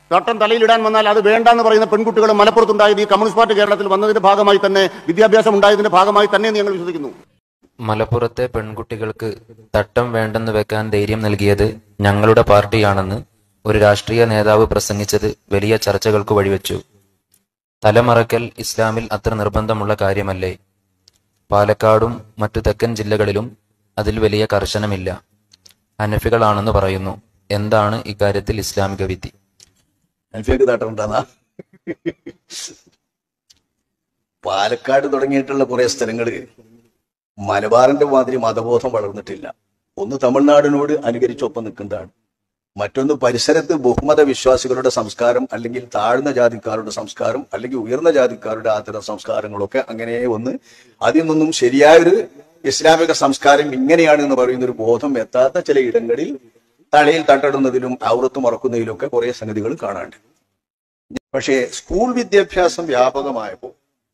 ചട്ടം തലയിലിടാൻ വന്നാൽ അത് വേണ്ടെന്ന് പറയുന്ന പെൺകുട്ടികൾ മലപ്പുറത്തുണ്ടായത് ഈ കമ്മ്യൂണിസ്റ്റ് പാർട്ടി കേരളത്തിൽ വന്നതിന്റെ ഭാഗമായി തന്നെ വിദ്യാഭ്യാസം ഉണ്ടായതിന്റെ ഭാഗമായി തന്നെ എന്ന് ഞങ്ങൾ വിശ്വസിക്കുന്നു മലപ്പുറത്തെ പെൺകുട്ടികൾക്ക് തട്ടം വേണ്ടെന്ന് വെക്കാൻ ധൈര്യം നൽകിയത് ഞങ്ങളുടെ പാർട്ടിയാണെന്ന് ഒരു രാഷ്ട്രീയ നേതാവ് പ്രസംഗിച്ചത് വലിയ ചർച്ചകൾക്ക് വഴിവെച്ചു തലമറക്കൽ ഇസ്ലാമിൽ അത്ര നിർബന്ധമുള്ള കാര്യമല്ലേ പാലക്കാടും മറ്റു തെക്കൻ ജില്ലകളിലും അതിൽ വലിയ കർശനമില്ല ഹനഫികളാണെന്ന് പറയുന്നു എന്താണ് ഇക്കാര്യത്തിൽ ഇസ്ലാമിക വിധി അൽഫിയൊക്കെ തട്ടുണ്ടാന്നാ പാലക്കാട് തുടങ്ങിയിട്ടുള്ള കുറെ സ്ഥലങ്ങള് മലബാറിന്റെ മാതിരി മതബോധം വളർന്നിട്ടില്ല ഒന്ന് തമിഴ്നാടിനോട് അനുകരിച്ചൊപ്പം നിൽക്കുന്നതാണ് മറ്റൊന്ന് പരിസരത്ത് ബഹുമത വിശ്വാസികളുടെ സംസ്കാരം അല്ലെങ്കിൽ താഴ്ന്ന ജാതിക്കാരുടെ സംസ്കാരം അല്ലെങ്കിൽ ഉയർന്ന ജാതിക്കാരുടെ ആതര സംസ്കാരങ്ങളൊക്കെ അങ്ങനെ ഒന്ന് അതിൽ നിന്നും ശരിയായൊരു ഇസ്ലാമിക സംസ്കാരം ഇങ്ങനെയാണ് എന്ന് പറയുന്ന ഒരു ബോധം എത്താത്ത ചില ഇടങ്ങളിൽ തലയിൽ തട്ടിടുന്നതിലും ഔറത്ത് മറക്കുന്നതിലൊക്കെ കുറെ സംഗതികൾ കാണാണ്ട് പക്ഷേ സ്കൂൾ വിദ്യാഭ്യാസം വ്യാപകമായപ്പോൾ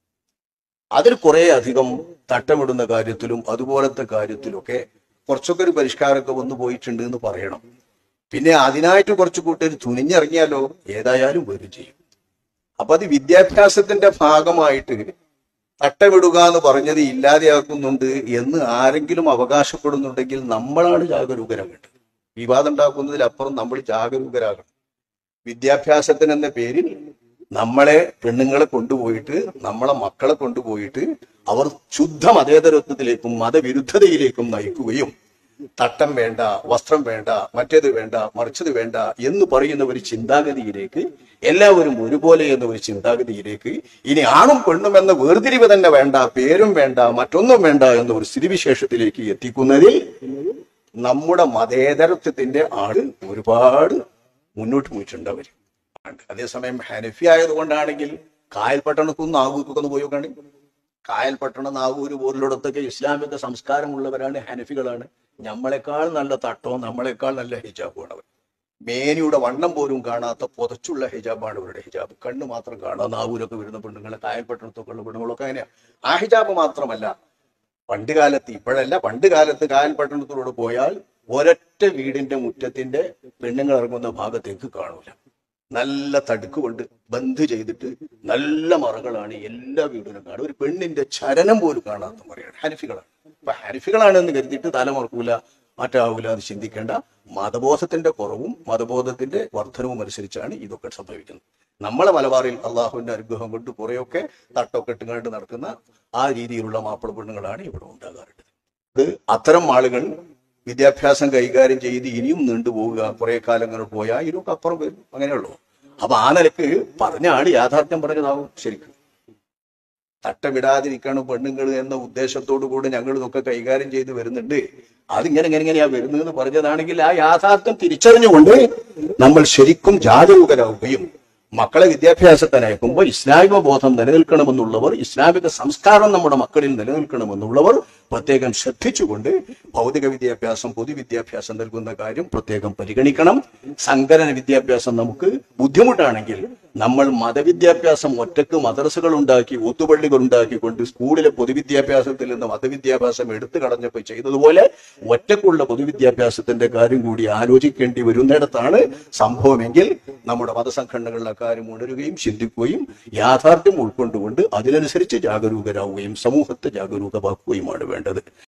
അതിൽ കുറെ അധികം തട്ടമിടുന്ന കാര്യത്തിലും അതുപോലത്തെ കാര്യത്തിലൊക്കെ കുറച്ചൊക്കെ ഒരു പരിഷ്കാരമൊക്കെ വന്നു പോയിട്ടുണ്ട് എന്ന് പറയണം പിന്നെ അതിനായിട്ട് കുറച്ച് കൂട്ടർ തുനിഞ്ഞിറങ്ങിയാലോ ഏതായാലും വരും ചെയ്യും അപ്പൊ അത് വിദ്യാഭ്യാസത്തിന്റെ ഭാഗമായിട്ട് തട്ടമിടുക എന്ന് പറഞ്ഞത് ഇല്ലാതെയാക്കുന്നുണ്ട് എന്ന് ആരെങ്കിലും അവകാശപ്പെടുന്നുണ്ടെങ്കിൽ നമ്മളാണ് ജാഗരൂകരാകേണ്ടത് വിവാദം ഉണ്ടാക്കുന്നതിലപ്പുറം നമ്മൾ ജാഗരൂകരാകണം വിദ്യാഭ്യാസത്തിന് എന്ന പേരിൽ നമ്മളെ പെണ്ണുങ്ങളെ കൊണ്ടുപോയിട്ട് നമ്മളെ മക്കളെ കൊണ്ടുപോയിട്ട് അവർ ശുദ്ധ മതേതരത്വത്തിലേക്കും മതവിരുദ്ധതയിലേക്കും നയിക്കുകയും തട്ടം വേണ്ട വസ്ത്രം വേണ്ട മറ്റേത് വേണ്ട മറിച്ചത് വേണ്ട എന്ന് പറയുന്ന ഒരു ചിന്താഗതിയിലേക്ക് എല്ലാവരും ഒരുപോലെ എന്ന ഒരു ചിന്താഗതിയിലേക്ക് ഇനി ആണും പെണ്ണും എന്ന വേർതിരിവ് തന്നെ വേണ്ട പേരും വേണ്ട മറ്റൊന്നും വേണ്ട എന്ന ഒരു സ്ഥിതിവിശേഷത്തിലേക്ക് എത്തിക്കുന്നതിൽ നമ്മുടെ മതേതരത്വത്തിന്റെ ആള് ഒരുപാട് മുന്നോട്ട് പോയിട്ടുണ്ട് അവര് അതേസമയം ഹനഫി ആയതുകൊണ്ടാണെങ്കിൽ കായൽ പട്ടണത്തുനിന്ന് നാഗൂർക്കൊക്കെ ഒന്ന് പോയി നോക്കുകയാണെങ്കിൽ കായൽ പട്ടണം നാഗൂര് പോലുള്ളിടത്തൊക്കെ ഇസ്ലാമിക സംസ്കാരമുള്ളവരാണ് ഹനഫികളാണ് നമ്മളെക്കാൾ നല്ല തട്ടവും നമ്മളെക്കാൾ നല്ല ഹിജാബുമാണ് അവർ മേനിയുടെ വണ്ണം പോലും കാണാത്ത പുതച്ചുള്ള ഹിജാബാണ് ഇവരുടെ ഹിജാബ് കണ്ണ് മാത്രം കാണാം നാഗൂരൊക്കെ വരുന്ന പെണ്ണുങ്ങളെ കായൽ പട്ടണത്തൊക്കെ ഉള്ള പെണ്ണുങ്ങളൊക്കെ അങ്ങനെയാണ് ആ ഹിജാബ് മാത്രമല്ല പണ്ട് കാലത്ത് ഇപ്പോഴല്ല പണ്ട് കാലത്ത് കായൽ പട്ടണത്തിലൂടെ പോയാൽ ഒരൊറ്റ വീടിന്റെ മുറ്റത്തിന്റെ പെണ്ണുങ്ങൾ ഇറങ്ങുന്ന ഭാഗത്തേക്ക് കാണൂല നല്ല തടുക്ക് കൊണ്ട് ബന്ദ് ചെയ്തിട്ട് നല്ല മറകളാണ് എല്ലാ വീടിനും കാണും ഒരു പെണ്ണിന്റെ ചലനം പോലും കാണാത്ത മറയാണ് ഹരിഫികളാണ് അപ്പൊ ഹരിഫികളാണെന്ന് കരുതിയിട്ട് തലമറക്കൂല മാറ്റാവൂല എന്ന് ചിന്തിക്കേണ്ട മതബോധത്തിന്റെ കുറവും മതബോധത്തിന്റെ വർധനവും അനുസരിച്ചാണ് ഇതൊക്കെ സംഭവിക്കുന്നത് നമ്മളെ മലബാറിൽ അള്ളാഹുവിന്റെ അനുഗ്രഹം കൊണ്ട് കുറെയൊക്കെ തട്ടൊക്കെ ഇട്ടുകൊണ്ട് നടക്കുന്ന ആ രീതിയിലുള്ള മാപ്പിള പെണ്ണുങ്ങളാണ് ഇവിടെ ഉണ്ടാകാറുണ്ട് ഇത് അത്തരം ആളുകൾ വിദ്യാഭ്യാസം കൈകാര്യം ചെയ്ത് ഇനിയും നീണ്ടുപോവുക കുറെ കാലങ്ങൾ പോയാൽ ഇതിനൊക്കെ അപ്പുറം വരും അങ്ങനെയുള്ളൂ അപ്പൊ ആ നിലക്ക് പറഞ്ഞ ആള് യാഥാർത്ഥ്യം പറഞ്ഞതാവും ശരിക്കും തട്ടമിടാതിരിക്കണം പെണ്ണുങ്ങൾ എന്ന ഉദ്ദേശത്തോടു കൂടി ഞങ്ങൾ ഇതൊക്കെ കൈകാര്യം ചെയ്ത് വരുന്നുണ്ട് അതിങ്ങനെ ഇങ്ങനെ ഇങ്ങനെയാ വരുന്നതെന്ന് പറഞ്ഞതാണെങ്കിൽ ആ യാഥാർത്ഥ്യം തിരിച്ചറിഞ്ഞുകൊണ്ട് നമ്മൾ ശരിക്കും ജാഗരൂകരാകുകയും മക്കളെ വിദ്യാഭ്യാസത്തിന് അയക്കുമ്പോൾ ഇസ്ലാമിക ബോധം നിലനിൽക്കണമെന്നുള്ളവർ ഇസ്ലാമിക സംസ്കാരം നമ്മുടെ മക്കളിൽ നിലനിൽക്കണമെന്നുള്ളവർ പ്രത്യേകം ശ്രദ്ധിച്ചുകൊണ്ട് ഭൗതിക വിദ്യാഭ്യാസം പൊതുവിദ്യാഭ്യാസം നൽകുന്ന കാര്യം പ്രത്യേകം പരിഗണിക്കണം സങ്കലന വിദ്യാഭ്യാസം നമുക്ക് ബുദ്ധിമുട്ടാണെങ്കിൽ നമ്മൾ മതവിദ്യാഭ്യാസം ഒറ്റക്ക് മദ്രസകൾ ഉണ്ടാക്കി ഒത്തുപള്ളികൾ ഉണ്ടാക്കിക്കൊണ്ട് സ്കൂളിലെ പൊതുവിദ്യാഭ്യാസത്തിൽ നിന്ന് മതവിദ്യാഭ്യാസം എടുത്തു കളഞ്ഞപ്പോൾ ചെയ്തതുപോലെ ഒറ്റക്കുള്ള പൊതുവിദ്യാഭ്യാസത്തിന്റെ കാര്യം കൂടി ആലോചിക്കേണ്ടി വരുന്നിടത്താണ് സംഭവമെങ്കിൽ നമ്മുടെ മതസംഘടനകളിൽ അക്കാര്യം ഉണരുകയും ചിന്തിക്കുകയും യാഥാർത്ഥ്യം ഉൾക്കൊണ്ടുകൊണ്ട് അതിനനുസരിച്ച് ജാഗരൂകരാകുകയും സമൂഹത്തെ ജാഗരൂകമാക്കുകയുമാണ് വേണ്ടത്